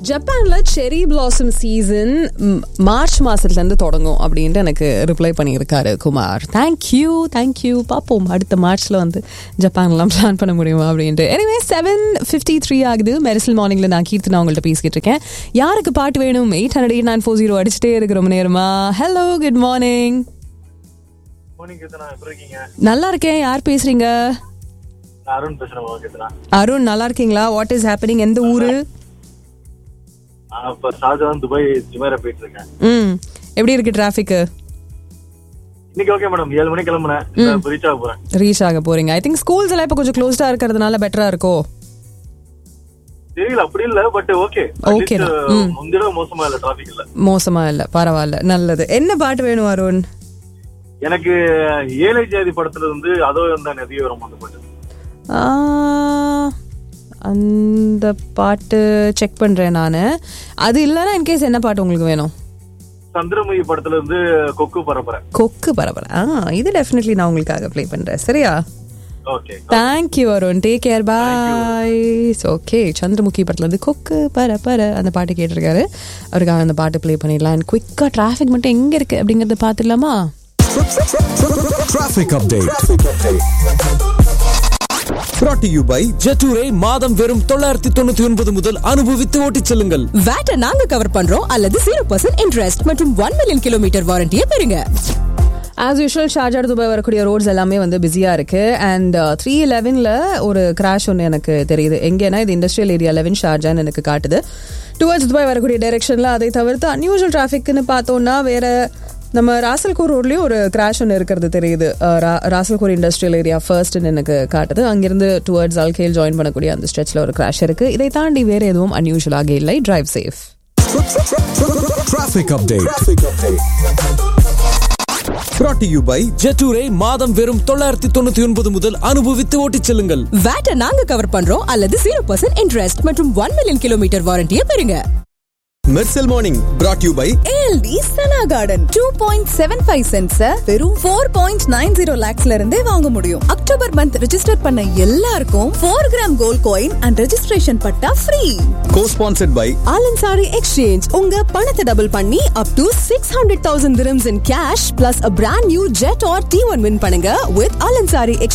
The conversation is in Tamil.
ஜப்பான்ல செரி பிளாசம் சீசன் மார்ச் மாசத்துல இருந்து தொடங்கும் அப்படின்ட்டு எனக்கு ரிப்ளை பண்ணியிருக்காரு குமார் தேங்க்யூ தேங்க்யூ பார்ப்போம் அடுத்த மார்ச்ல வந்து ஜப்பான்லாம் பிளான் பண்ண முடியுமா அப்படின்ட்டு எனிவே செவன் ஃபிஃப்டி த்ரீ ஆகுது மெரிசல் மார்னிங்ல நான் கீர்த்தனா உங்கள்ட்ட பேசிக்கிட்டு இருக்கேன் யாருக்கு பாட்டு வேணும் eight hundred eight nine four zero அடிச்சுட்டே இருக்கு ரொம்ப நேரமா hello good morning morning Keerthana எப்படி இருக்கீங்க நல்லா இருக்கேன் யார் பேசுறீங்க நான் அருண் பேசுறேன் கீர்த்தனா அருண் நல்லா இருக்கீங்களா வாட் இஸ் ஹேப்பனிங் எந்த ஊரு நான் இப்ப ஷாஜகான் துபாய் ஜுமேரா போயிட்டு இருக்கேன் ம் எப்படி இருக்கு டிராஃபிக்கு இன்னைக்கு ஓகே மேடம் ஏழு மணிக்கு கிளம்புனேன் இப்ப ரீச் ஆக போறேன் ரீச் ஆக போறீங்க ஐ திங்க் ஸ்கூல்ஸ் எல்லாம் இப்போ கொஞ்சம் க்ளோஸ்டா இருக்கிறதுனால பெட்டரா இருக்கோ தெரியல அப்படி இல்ல பட் ஓகே Okay தான். ம். முந்திட மோசமா இல்ல டிராபிக் இல்ல மோசமா இல்ல பரவாயில்ல நல்லது என்ன பாட்டு வேணும் அருண் எனக்கு ஏழை ஜாதி படத்துல இருந்து அதோ இருந்த நதியை வரும் அந்த பாட்டு ஆ, அந்த பாட்டு செக் பண்றேன் நான் அது இல்லைன்னா இன்கேஸ் என்ன பாட்டு உங்களுக்கு வேணும் சந்திரமுகி படத்துல இருந்து கொக்கு பரப்புறேன் கொக்கு பரவாயில்ல ஆ இது டெஃபினெட்லி நான் உங்களுக்காக ப்ளே பண்றேன் சரியா okay thank you Arun take care bye okay Chandramukhi படத்துல இருந்து கொக்கு பர பர அந்த பாட்டு கேட்டிருக்காரு அவருக்காக அந்த பாட்டு ப்ளே பண்ணிடலாம் அண்ட் குயிக்காக டிராஃபிக் மட்டும் எங்க இருக்கு அப்படிங்கறத பார்த்துடலாமா Traffic update. Brought to you by ஜெட்டூரை மாதம் வெறும் தொள்ளாயிரத்தி தொண்ணூத்தி ஒன்பது முதல் அனுபவித்து ஓட்டிச் செல்லுங்கள் வேட்டை நாங்க கவர் பண்றோம் அல்லது ஜீரோ பர்சன்ட் இன்ட்ரெஸ்ட் மற்றும் ஒன் மில்லியன் கிலோமீட்டர் வாரண்டியை பெறுங்க as usual Sharjah to Dubai வரக்கூடிய ரோட்ஸ் எல்லாமே வந்து பிஸியா இருக்கு அண்ட் த்ரீ லெவன்ல ஒரு கிராஷ் ஒன்று எனக்கு தெரியுது எங்கன்னா இது இண்டஸ்ட்ரியல் ஏரியா லெவன் ஷார்ஜான்னு எனக்கு காட்டுது டுவர்ட்ஸ் துபாய் வரக்கூடிய டைரக்ஷன்ல அதை தவிர்த்து அன்யூஷுவல் டிராஃபிக்னு பார்த்தோம்னா வேற நம்ம ராசல்கோர் ரோட்லயும் ஒரு கிராஷ் ஒன்று இருக்கிறது தெரியுது அஹ் ரா- ராசல்கோர் இண்டஸ்ட்ரியல் ஏரியா ஃபர்ஸ்ட்னு எனக்கு காட்டுது அங்கிருந்து டுவர்ட்ஸ் அல்கேல் ஜாயின் பண்ணக்கூடிய அந்த ஸ்ட்ரெச்ல ஒரு கிராஷ் இருக்கு இதை தாண்டி வேற எதுவும் அன்யூஷுவலாக இல்லை drive safe Traffic update. Brought to you by ஜெட்டூரை மாதம் வெறும் தொள்ளாயிரத்தி தொண்ணூத்தி ஒன்பது முதல் அனுபவித்து ஓட்டிச் செல்லுங்கள் வேட்டை நாங்க கவர் பண்றோம் அல்லது ஜீரோ பர்சன்ட் இன்ட்ரெஸ்ட் மற்றும் ஒன் மில்லியன் கிலோமீட்டர் வாரண்டியை பெறுங்க Mersal Morning. Brought to you by ALT Sana garden two point seven five cents வெறும் ஃபோர் பாயிண்ட் நைன் ஜீரோ லேக்ஸ்ல இருந்தே வாங்க முடியும் அக்டோபர் மந்த் ரெஜிஸ்டர் பண்ண எல்லாருக்கும் four gram gold coin and registration patta free co-sponsored by Al Ansari exchange உங்க பணத்தை டபுள் பண்ணி up to six hundred thousand dirhams in cash plus a brand new jet R D one win பண்ணுங்க வித் ஆலன்சாரி